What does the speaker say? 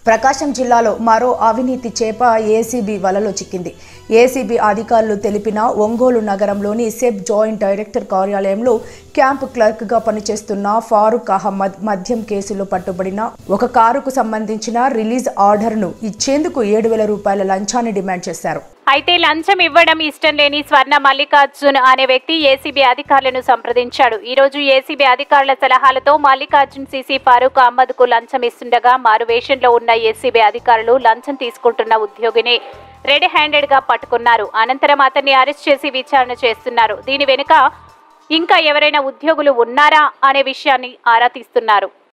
ప్రకాశం జిల్లాలో మరో అవినీతి చేప ఏసీబీ వలలో చిక్కింది ఏసీబీ అధికారులు తెలిపిన ఒంగోలు నగరంలోని సెబ్ జాయింట్ డైరెక్టర్ కార్యాలయంలో క్యాంప్ క్లర్క్గా పనిచేస్తున్న ఫారూక్ అహ్మద్ మద్యం కేసులో పట్టుబడిన ఒక కారుకు సంబంధించిన రిలీజ్ ఆర్డర్ను ఇచ్చేందుకు ఏడు వేల రూపాయల లంచాన్ని డిమాండ్ చేశారు అయితే లంచం ఇవ్వడం ఇష్టం లేని స్వర్ణ మల్లికార్జున్ అనే వ్యక్తి ఏసీబీ అధికారులను సంప్రదించాడు ఈ రోజు ఏసీబీ అధికారుల సలహాలతో మల్లికార్జున్ సీసీ ఫారూక్ అహ్మద్ కు లంచం ఇస్తుండగా మారువేషంలో ఉన్న ఏసీబీ అధికారులు లంచం తీసుకుంటున్న ఉద్యోగిని రెడ్ హ్యాండెడ్ గా పట్టుకున్నారు అనంతరం అతన్ని అరెస్ట్ చేసి విచారణ చేస్తున్నారు దీని వెనుక ఇంకా ఎవరైనా ఉద్యోగులు ఉన్నారా అనే విషయాన్ని ఆరా తీస్తున్నారు